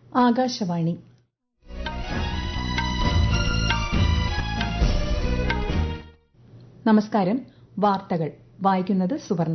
ആകാശവാണി നമസ്കാരം വാർത്തകൾ വായിക്കുന്നത് സുവർണ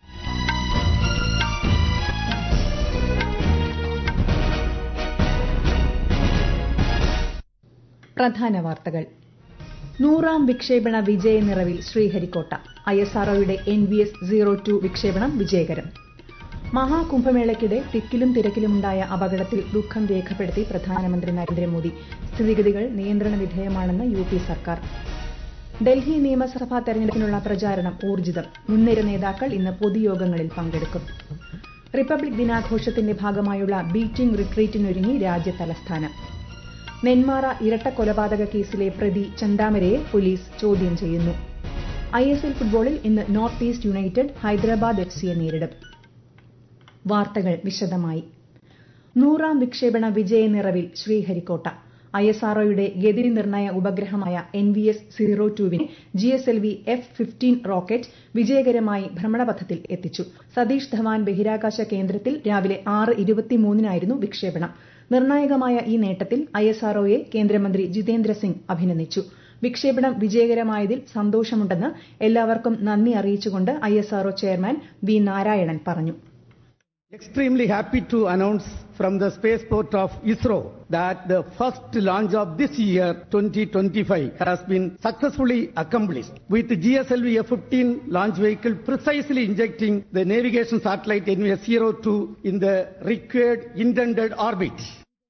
പ്രധാന വാർത്തകൾ നൂറാം വിക്ഷേപണ വിജയ നിറവിൽ Sriharikota ഐഎസ്ആർഒയുടെ N V S zero to വിക്ഷേപണം വിജയകരം മഹാകുംഭമേളയ്ക്കിടെ തിക്കിലും തിരക്കിലുമുണ്ടായ അപകടത്തിൽ ദുഃഖം രേഖപ്പെടുത്തി പ്രധാനമന്ത്രി നരേന്ദ്രമോദി സ്ഥിതിഗതികൾ നിയന്ത്രണ വിധേയമാണെന്ന് യു പി സർക്കാർ ഡൽഹി നിയമസഭാ തെരഞ്ഞെടുപ്പിനുള്ള പ്രചാരണം ഊർജിതം മുൻനിര നേതാക്കൾ ഇന്ന് പൊതുയോഗങ്ങളിൽ പങ്കെടുക്കും റിപ്പബ്ലിക് ദിനാഘോഷത്തിന്റെ ഭാഗമായുള്ള ബീറ്റിംഗ് റിട്രീറ്റിനൊരുങ്ങി രാജ്യതലസ്ഥാനം നെന്മാറ ഇരട്ട കൊലപാതക കേസിലെ പ്രതി ചന്താമരയെ പോലീസ് ചോദ്യം ചെയ്യുന്നു ഐഎസ്എൽ ഫുട്ബോളിൽ ഇന്ന് north east United Hyderabad F സിയെ നേരിടും വാർത്തകൾ വിശദമായി നൂറാം വിക്ഷേപണ വിജയ നിറവിൽ ശ്രീഹരിക്കോട്ട ഐഎസ്ആർഒയുടെ ഗതി നിർണയ ഉപഗ്രഹമായ N V S zero ടുവിനെ G S L V F fifteen rocket വിജയകരമായി ഭ്രമണപഥത്തിൽ എത്തിച്ചു സതീഷ് ധവാൻ ബഹിരാകാശ കേന്ദ്രത്തിൽ രാവിലെ ആറ് ഇരുപത്തിമൂന്നിനായിരുന്നു വിക്ഷേപണം നിർണായകമായ ഈ നേട്ടത്തിൽ ഐഎസ്ആർഒയെ കേന്ദ്രമന്ത്രി ജിതേന്ദ്ര സിംഗ് അഭിനന്ദിച്ചു വിക്ഷേപണം വിജയകരമായതിൽ സന്തോഷമുണ്ടെന്ന് എല്ലാവർക്കും നന്ദി അറിയിച്ചുകൊണ്ട് ഐഎസ്ആർഒ ചെയർമാൻ വി നാരായണൻ പറഞ്ഞു Extremely happy to announce from the spaceport of ISRO that the first launch of this year 2025 has been successfully accomplished with the GSLV F-15 launch vehicle precisely injecting the navigation satellite NVS-02 in the required intended orbit.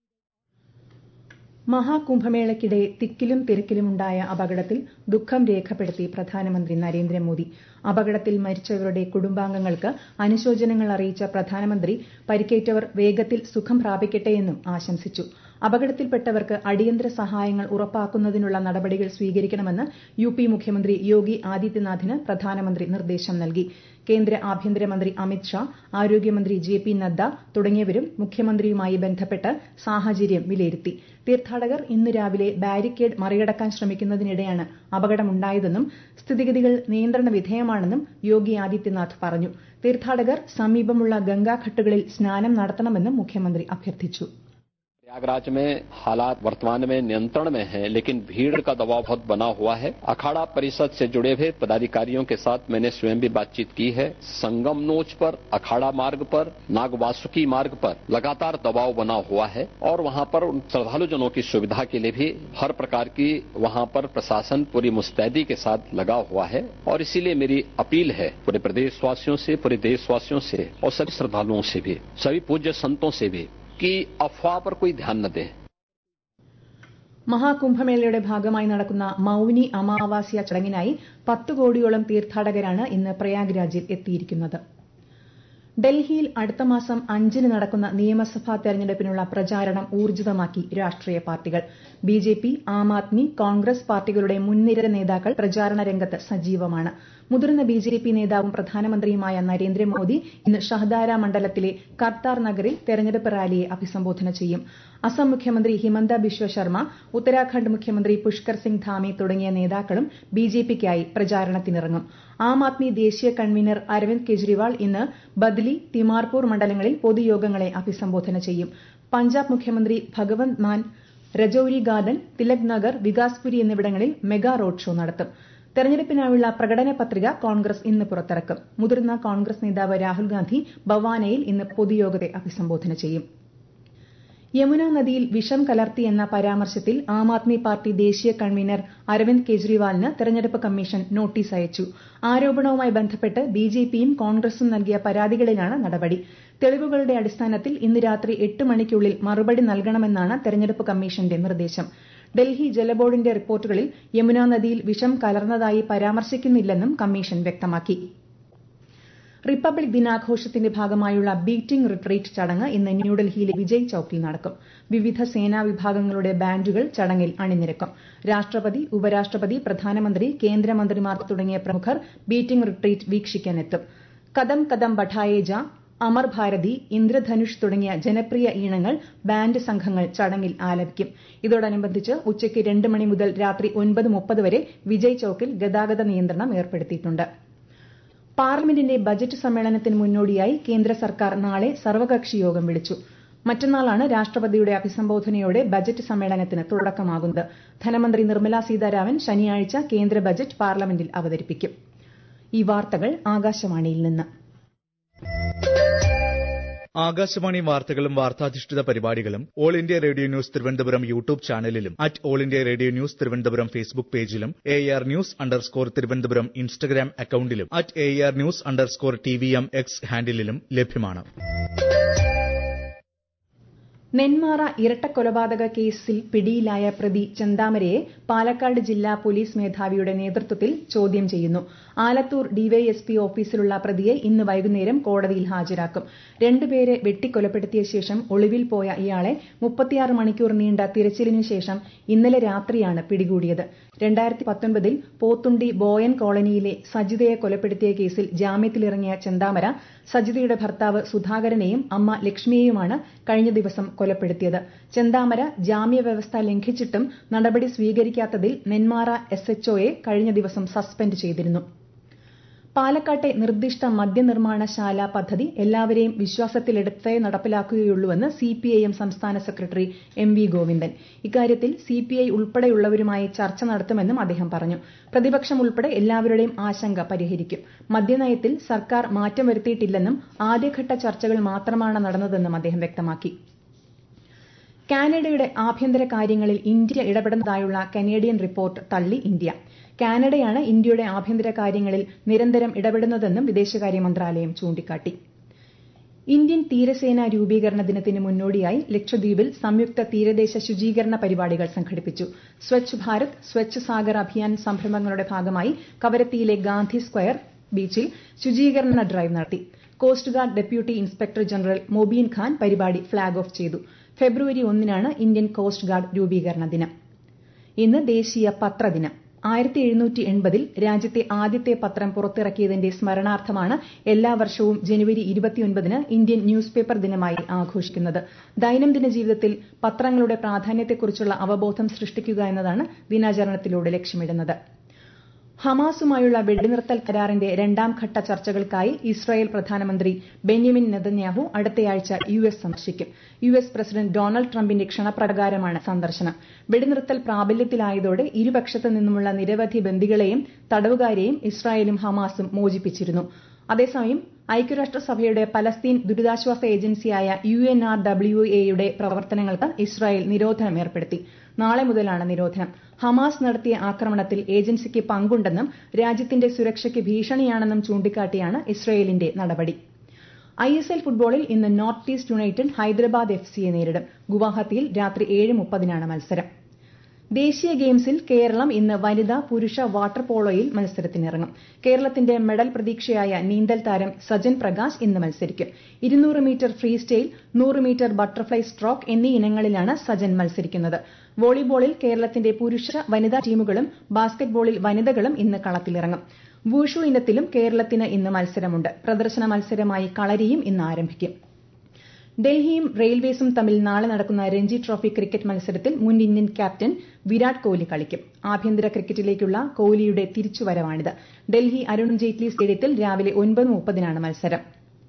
മഹാകുംഭമേളയ്ക്കിടെ തിക്കിലും തിരക്കിലുമുണ്ടായ അപകടത്തിൽ ദുഃഖം രേഖപ്പെടുത്തി പ്രധാനമന്ത്രി നരേന്ദ്രമോദി അപകടത്തിൽ മരിച്ചവരുടെ കുടുംബാംഗങ്ങൾക്ക് അനുശോചനങ്ങൾ അറിയിച്ച പ്രധാനമന്ത്രി പരിക്കേറ്റവർ വേഗത്തിൽ സുഖം പ്രാപിക്കട്ടെയെന്നും ആശംസിച്ചു അപകടത്തിൽപ്പെട്ടവർക്ക് അടിയന്തര സഹായങ്ങൾ ഉറപ്പാക്കുന്നതിനുള്ള നടപടികൾ സ്വീകരിക്കണമെന്ന് യു പി മുഖ്യമന്ത്രി യോഗി ആദിത്യനാഥിന് പ്രധാനമന്ത്രി നിർദ്ദേശം നൽകി കേന്ദ്ര ആഭ്യന്തരമന്ത്രി അമിത് ഷാ ആരോഗ്യമന്ത്രി ജെ പി നദ്ദ തുടങ്ങിയവരും മുഖ്യമന്ത്രിയുമായി ബന്ധപ്പെട്ട് സാഹചര്യം വിലയിരുത്തി തീർത്ഥാടകർ ഇന്ന് രാവിലെ ബാരിക്കേഡ് മറികടക്കാൻ ശ്രമിക്കുന്നതിനിടെയാണ് അപകടമുണ്ടായതെന്നും സ്ഥിതിഗതികൾ നിയന്ത്രണ വിധേയമാണെന്നും യോഗി ആദിത്യനാഥ് പറഞ്ഞു തീർത്ഥാടകർ സമീപമുള്ള ഗംഗാഘട്ടുകളിൽ സ്നാനം നടത്തണമെന്നും മുഖ്യമന്ത്രി അഭ്യർത്ഥിച്ചു प्रयागराज में हालात वर्तमान में नियंत्रण में हैं लेकिन भीड़ का दबाव बहुत बना हुआ है अखाड़ा परिषद से जुड़े हुए पदाधिकारियों के साथ मैंने स्वयं भी बातचीत की है संगम नोच पर अखाड़ा मार्ग पर नागवासुकी मार्ग पर लगातार दबाव बना हुआ है और वहां पर श्रद्धालु जनों की सुविधा के लिए भी हर प्रकार की वहां पर प्रशासन पूरी मुस्तैदी के साथ लगा हुआ है और इसीलिए मेरी अपील है पूरे प्रदेशवासियों से पूरे देशवासियों से और सभी श्रद्धालुओं से भी सभी पूज्य संतों से भी कि अफवाह पर कोई ध्यान न दें മഹാകുംഭമേളയുടെ ഭാഗമായി നടക്കുന്ന മൌനി അമാവാസ്യ ചടങ്ങിനായി പത്ത് കോടിയോളം തീർത്ഥാടകരാണ് ഇന്ന് പ്രയാഗ്രാജിൽ എത്തിയിരിക്കുന്നത് ഡൽഹിയിൽ അടുത്ത മാസം അഞ്ചിന് നടക്കുന്ന നിയമസഭാ തെരഞ്ഞെടുപ്പിനുള്ള പ്രചാരണം ഊർജിതമാക്കി രാഷ്ട്രീയ പാർട്ടികൾ ബിജെപി ആം ആദ്മി കോൺഗ്രസ് പാർട്ടികളുടെ മുൻനിര നേതാക്കൾ പ്രചാരണ രംഗത്ത് സജീവമാണ് മുതിർന്ന ബിജെപി നേതാവും പ്രധാനമന്ത്രിയുമായ നരേന്ദ്രമോദി ഇന്ന് ഷഹദാര മണ്ഡലത്തിലെ കർത്താർ നഗറിൽ തെരഞ്ഞെടുപ്പ് റാലിയെ അഭിസംബോധന ചെയ്യും അസം മുഖ്യമന്ത്രി ഹിമന്ത ബിശ്വ ശർമ്മ ഉത്തരാഖണ്ഡ് മുഖ്യമന്ത്രി പുഷ്കർ സിംഗ് ധാമി തുടങ്ങിയ നേതാക്കളും ബിജെപിക്കായി പ്രചാരണത്തിനിറങ്ങും ആം ആദ്മി ദേശീയ കൺവീനർ അരവിന്ദ് കെജ്രിവാൾ ഇന്ന് ബദ്ലി തിമാർപൂർ മണ്ഡലങ്ങളിൽ പൊതുയോഗങ്ങളെ അഭിസംബോധന ചെയ്യും പഞ്ചാബ് മുഖ്യമന്ത്രി ഭഗവന്ത് മാൻ രജൌരി ഗാർഡൻ തിലക് നഗർ വികാസ്പുരി എന്നിവിടങ്ങളിൽ മെഗാ റോഡ് ഷോ നടത്തും തെരഞ്ഞെടുപ്പിനായുള്ള പ്രകടന പത്രിക കോൺഗ്രസ് ഇന്ന് പുറത്തിറക്കും മുതിർന്ന കോൺഗ്രസ് നേതാവ് രാഹുൽ ഗാന്ധി ബവാനയിൽ ഇന്ന് പൊതുയോഗത്തെ അഭിസംബോധന ചെയ്യും യമുന നദിയിൽ വിഷം കലർത്തി എന്ന പരാമർശത്തിൽ ആം ആദ്മി പാർട്ടി ദേശീയ കൺവീനർ അരവിന്ദ് കെജ്രിവാളിന് തെരഞ്ഞെടുപ്പ് കമ്മീഷൻ നോട്ടീസ് അയച്ചു ആരോപണവുമായി ബന്ധപ്പെട്ട് ബിജെപിയും കോൺഗ്രസും നൽകിയ പരാതികളിലാണ് നടപടി തെളിവുകളുടെ അടിസ്ഥാനത്തിൽ ഇന്ന് രാത്രി എട്ട് മണിക്കുള്ളിൽ മറുപടി നൽകണമെന്നാണ് തെരഞ്ഞെടുപ്പ് കമ്മീഷന്റെ നിർദ്ദേശം ഡൽഹി ജലബോർഡിന്റെ റിപ്പോർട്ടുകളിൽ യമുന നദിയിൽ വിഷം കലർന്നതായി പരാമർശിക്കുന്നില്ലെന്നും കമ്മീഷൻ വ്യക്തമാക്കി റിപ്പബ്ലിക് ദിനാഘോഷത്തിന്റെ ഭാഗമായുള്ള ബീറ്റിംഗ് റിട്രീറ്റ് ചടങ്ങ് ഇന്ന് ന്യൂഡൽഹിയിലെ വിജയ് ചൌക്കിൽ നടക്കും വിവിധ സേനാ വിഭാഗങ്ങളുടെ ബാൻഡുകൾ ചടങ്ങിൽ അണിനിരക്കും രാഷ്ട്രപതി ഉപരാഷ്ട്രപതി പ്രധാനമന്ത്രി കേന്ദ്രമന്ത്രിമാർ തുടങ്ങിയ പ്രമുഖർ ബീറ്റിംഗ് റിട്രീറ്റ് വീക്ഷിക്കാനെത്തും കദം കദം ബഠായേ ജാ അമർ ഭാരതി ഇന്ദ്രധനുഷ് തുടങ്ങിയ ജനപ്രിയ ഈണങ്ങൾ ബാൻഡ് സംഘങ്ങൾ ചടങ്ങിൽ ആലപിക്കും ഇതോടനുബന്ധിച്ച് ഉച്ചയ്ക്ക് രണ്ട് മണി മുതൽ രാത്രി ഒൻപത് മുപ്പത് വരെ വിജയ് ചൌക്കിൽ ഗതാഗത നിയന്ത്രണം ഏർപ്പെടുത്തിയിട്ടുണ്ട് പാർലമെന്റിന്റെ ബജറ്റ് സമ്മേളനത്തിന് മുന്നോടിയായി കേന്ദ്ര സർക്കാർ നാളെ സർവകക്ഷി യോഗം വിളിച്ചു മറ്റന്നാളാണ് രാഷ്ട്രപതിയുടെ അഭിസംബോധനയോടെ ബജറ്റ് സമ്മേളനത്തിന് തുടക്കമാകുന്നത് ധനമന്ത്രി നിർമ്മല സീതാരാമൻ ശനിയാഴ്ച കേന്ദ്ര ബജറ്റ് പാർലമെന്റിൽ അവതരിപ്പിക്കും ഈ വാർത്തകൾ ആകാശവാണിയിൽ നിന്ന് ആകാശവാണി വാർത്തകളും വാർത്താധിഷ്ഠിത പരിപാടികളും all India radio news Thiruvananthapuram YouTube ചാനലിലും at all India radio news Thiruvananthapuram Facebook പേജിലും A R news underscore Thiruvananthapuram Instagram അക്കൌണ്ടിലും at A R news underscore T V M X ഹാൻഡിലും ലഭ്യമാണ് നെന്മാറ ഇരട്ടക്കൊലപാതക കേസിൽ പിടിയിലായ പ്രതി ചെന്താമരയെ പാലക്കാട് ജില്ലാ പോലീസ് മേധാവിയുടെ നേതൃത്വത്തിൽ ചോദ്യം ചെയ്യുന്നു ആലത്തൂർ ഡിവൈഎസ്പി ഓഫീസിലുള്ള പ്രതിയെ ഇന്ന് വൈകുന്നേരം കോടതിയിൽ ഹാജരാക്കും രണ്ടുപേരെ വെട്ടിക്കൊലപ്പെടുത്തിയ ശേഷം ഒളിവിൽ പോയ ഇയാളെ മുപ്പത്തിയാറ് മണിക്കൂർ നീണ്ട തിരച്ചിലിനു ശേഷം ഇന്നലെ രാത്രിയാണ് പിടികൂടിയത് രണ്ടായിരത്തി പത്തൊൻപതിൽ പോത്തുണ്ടി ബോയൻ കോളനിയിലെ സജിതയെ കൊലപ്പെടുത്തിയ കേസിൽ ജാമ്യത്തിലിറങ്ങിയ ചെന്താമര സജിതയുടെ ഭർത്താവ് സുധാകരനെയും അമ്മ ലക്ഷ്മിയെയുമാണ് കഴിഞ്ഞ ദിവസം കൊലപ്പെടുത്തിയത് ചെന്താമര ജാമ്യവ്യവസ്ഥ ലംഘിച്ചിട്ടും നടപടി സ്വീകരിക്കാത്തതിൽ നെന്മാറ എസ് എച്ച്ഒയെ കഴിഞ്ഞ ദിവസം സസ്പെൻഡ് ചെയ്തിരുന്നു പാലക്കാട്ടെ നിർദ്ദിഷ്ട മദ്യനിർമ്മാണശാല പദ്ധതി എല്ലാവരെയും വിശ്വാസത്തിലെടുത്തേ നടപ്പിലാക്കുകയുള്ളൂവെന്ന് സിപിഐഎം സംസ്ഥാന സെക്രട്ടറി എം വി ഗോവിന്ദൻ ഇക്കാര്യത്തിൽ സിപിഐ ഉൾപ്പെടെയുള്ളവരുമായി ചർച്ച നടത്തുമെന്നും അദ്ദേഹം പറഞ്ഞു പ്രതിപക്ഷം ഉൾപ്പെടെ എല്ലാവരുടെയും ആശങ്ക പരിഹരിക്കും മദ്യനയത്തിൽ സർക്കാർ മാറ്റം വരുത്തിയിട്ടില്ലെന്നും ആദ്യഘട്ട ചർച്ചകൾ മാത്രമാണ് നടന്നതെന്നും അദ്ദേഹം വ്യക്തമാക്കി കാനഡയുടെ ആഭ്യന്തര കാര്യങ്ങളിൽ ഇന്ത്യ ഇടപെടുന്നതായുള്ള കനേഡിയൻ റിപ്പോർട്ട് തള്ളി ഇന്ത്യ കാനഡയാണ് ഇന്ത്യയുടെ ആഭ്യന്തര കാര്യങ്ങളിൽ നിരന്തരം ഇടപെടുന്നതെന്നും വിദേശകാര്യ മന്ത്രാലയം ചൂണ്ടിക്കാട്ടി ഇന്ത്യൻ തീരസേന രൂപീകരണ ദിനത്തിന് മുന്നോടിയായി ലക്ഷദ്വീപിൽ സംയുക്ത തീരദേശ ശുചീകരണ പരിപാടികൾ സംഘടിപ്പിച്ചു സ്വച്ഛ് ഭാരത് സ്വച്ഛ് സാഗർ അഭിയാൻ സംരംഭങ്ങളുടെ ഭാഗമായി കവരത്തിയിലെ ഗാന്ധി സ്ക്വയർ ബീച്ചിൽ ശുചീകരണ ഡ്രൈവ് നടത്തി coast guard deputy inspector general Mobeen Khan പരിപാടി ഫ്ളാഗ് ഓഫ് ചെയ്തു ഫെബ്രുവരി ഒന്നിനാണ് ഇന്ത്യൻ കോസ്റ്റ് ഗാർഡ് രൂപീകരണ ദിനം ഇന്ന് ദേശീയ പത്രദിനം ആയിരത്തി എഴുന്നൂറ്റി എൺപതിൽ രാജ്യത്തെ ആദ്യത്തെ പത്രം പുറത്തിറക്കിയതിന്റെ സ്മരണാർത്ഥമാണ് എല്ലാ വർഷവും ജനുവരി ഇരുപത്തിയൊൻപതിന് ഇന്ത്യൻ ന്യൂസ് പേപ്പർ ദിനമായി ആഘോഷിക്കുന്നത് ദൈനംദിന ജീവിതത്തിൽ പത്രങ്ങളുടെ പ്രാധാന്യത്തെക്കുറിച്ചുള്ള അവബോധം സൃഷ്ടിക്കുക എന്നതാണ് ദിനാചരണത്തിലൂടെ ലക്ഷ്യമിടുന്നത് ഹമാസുമായുള്ള വെടിനിർത്തൽ കരാറിന്റെ രണ്ടാം ഘട്ട ചർച്ചകൾക്കായി ഇസ്രായേൽ പ്രധാനമന്ത്രി ബെന്യമിൻ നെതന്യാഹു അടുത്തയാഴ്ച യു എസ് സന്ദർശിക്കും യു എസ് പ്രസിഡന്റ് ഡൊണാൾഡ് ട്രംപിന്റെ ക്ഷണപ്രകാരമാണ് സന്ദർശനം വെടിനിർത്തൽ പ്രാബല്യത്തിലായതോടെ ഇരുപക്ഷത്തു നിന്നുമുള്ള നിരവധി ബന്ദികളെയും തടവുകാരെയും ഇസ്രായേലും ഹമാസും മോചിപ്പിച്ചിരുന്നു അതേസമയം ഐക്യരാഷ്ട്രസഭയുടെ പലസ്തീൻ ദുരിതാശ്വാസ ഏജൻസിയായ യു എൻ ആർ ഡബ്ല്യു എയുടെ പ്രവർത്തനങ്ങൾക്ക് ഇസ്രായേൽ നിരോധനം ഏർപ്പെടുത്തി നാളെ മുതലാണ് നിരോധനം ഹമാസ് നടത്തിയ ആക്രമണത്തിൽ ഏജൻസിക്ക് പങ്കുണ്ടെന്നും രാജ്യത്തിന്റെ സുരക്ഷയ്ക്ക് ഭീഷണിയാണെന്നും ചൂണ്ടിക്കാട്ടിയാണ് ഇസ്രായേലിന്റെ നടപടി ഐ എസ് എൽ ഫുട്ബോളിൽ ഇന്ന് north east United Hyderabad F സിയെ നേരിടും ഗുവാഹത്തിയിൽ രാത്രി ഏഴ് മുപ്പതിനാണ് മത്സരം ദേശീയ ഗെയിംസിൽ കേരളം ഇന്ന് വനിതാ പുരുഷ വാട്ടർ പോളോയിൽ മത്സരത്തിനിറങ്ങും കേരളത്തിന്റെ മെഡൽ പ്രതീക്ഷയായ നീന്തൽ താരം സജൻ പ്രകാശ് ഇന്ന് മത്സരിക്കും ഇരുന്നൂറ് മീറ്റർ ഫ്രീ സ്റ്റൈൽ നൂറ് മീറ്റർ ബട്ടർഫ്ലൈ സ്ട്രോക്ക് എന്നീ ഇനങ്ങളിലാണ് സജൻ മത്സരിക്കുന്നത് വോളിബോളിൽ കേരളത്തിന്റെ പുരുഷ വനിതാ ടീമുകളും ബാസ്കറ്റ്ബോളിൽ വനിതകളും ഇന്ന് കളത്തിലിറങ്ങും വൂഷു ഇനത്തിലും കേരളത്തിന് ഇന്ന് മത്സരമുണ്ട് പ്രദർശന മത്സരമായി കളരിയും ഇന്ന് ആരംഭിക്കും ഡൽഹിയും റെയിൽവേസും തമ്മിൽ നാളെ നടക്കുന്ന രഞ്ജി ട്രോഫി ക്രിക്കറ്റ് മത്സരത്തിൽ മുൻ ഇന്ത്യൻ ക്യാപ്റ്റൻ വിരാട് കോഹ്ലി കളിക്കും ആഭ്യന്തര ക്രിക്കറ്റിലേക്കുള്ള കോഹ്ലിയുടെ തിരിച്ചുവരവാണിത് ഡൽഹി അരുൺ ജെയ്റ്റ്ലി സ്റ്റേഡിയത്തിൽ രാവിലെ ഒൻപത് മുപ്പതിനാണ് മത്സരം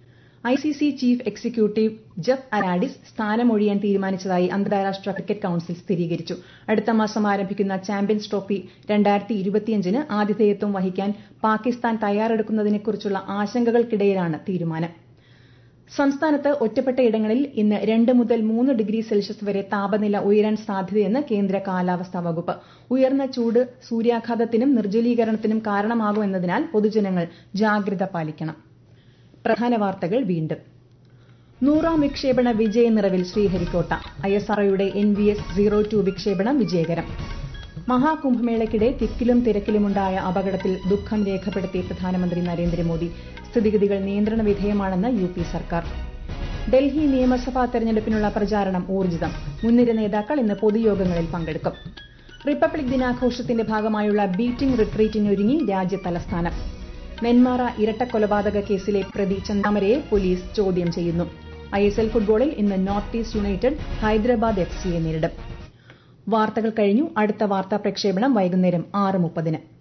ഐസിസി ചീഫ് എക്സിക്യൂട്ടീവ് ജഫ് അരാഡിസ് സ്ഥാനമൊഴിയാൻ തീരുമാനിച്ചതായി അന്താരാഷ്ട്ര ക്രിക്കറ്റ് കൌൺസിൽ സ്ഥിരീകരിച്ചു അടുത്ത മാസം ആരംഭിക്കുന്ന ചാമ്പ്യൻസ് ട്രോഫി രണ്ടായിരത്തി ഇരുപത്തിയഞ്ചിന് ആതിഥേയത്വം വഹിക്കാൻ പാകിസ്ഥാൻ തയ്യാറെടുക്കുന്നതിനെക്കുറിച്ചുള്ള ആശങ്കകൾക്കിടയിലാണ് തീരുമാനം സംസ്ഥാനത്ത് ഒറ്റപ്പെട്ട ഇടങ്ങളിൽ ഇന്ന് രണ്ട് മുതൽ മൂന്ന് ഡിഗ്രി സെൽഷ്യസ് വരെ താപനില ഉയരാൻ സാധ്യതയെന്ന് കേന്ദ്ര കാലാവസ്ഥാ വകുപ്പ് ഉയർന്ന ചൂട് സൂര്യാഘാതത്തിനും നിർജ്ജലീകരണത്തിനും കാരണമാകുമെന്നതിനാൽ പൊതുജനങ്ങൾ ജാഗ്രത പാലിക്കണം പ്രധാന വാർത്തകൾ വീണ്ടും നൂറാം വിക്ഷേപണ വിജയ നിറവിൽ Sriharikota I S ആർഒയുടെ N V S zero to വിക്ഷേപണം വിജയകരം മഹാകുംഭമേളയ്ക്കിടെ തിക്കിലും തിരക്കിലുമുണ്ടായ അപകടത്തിൽ ദുഃഖം രേഖപ്പെടുത്തി പ്രധാനമന്ത്രി നരേന്ദ്രമോദി സ്ഥിതിഗതികൾ നിയന്ത്രണ വിധേയമാണെന്ന് യു പി സർക്കാർ ഡൽഹി നിയമസഭാ തെരഞ്ഞെടുപ്പിനുള്ള പ്രചാരണം ഊർജിതം മുൻനിര നേതാക്കൾ ഇന്ന് പൊതുയോഗങ്ങളിൽ പങ്കെടുക്കും റിപ്പബ്ലിക് ദിനാഘോഷത്തിന്റെ ഭാഗമായുള്ള ബീറ്റിംഗ് റിട്രീറ്റിനൊരുങ്ങി രാജ്യതലസ്ഥാനം നെന്മാറ ഇരട്ടക്കൊലപാതക കേസിലെ പ്രതി ചന്താമരയെ പോലീസ് ചോദ്യം ചെയ്യുന്നു ഐ എസ് എൽ ഫുട്ബോളിൽ ഇന്ന് north east United Hyderabad F സിയെ നേരിടും വാർത്തകൾ കഴിഞ്ഞു അടുത്ത വാർത്താ പ്രക്ഷേപണം വൈകുന്നേരം ആറ് മുപ്പതിന്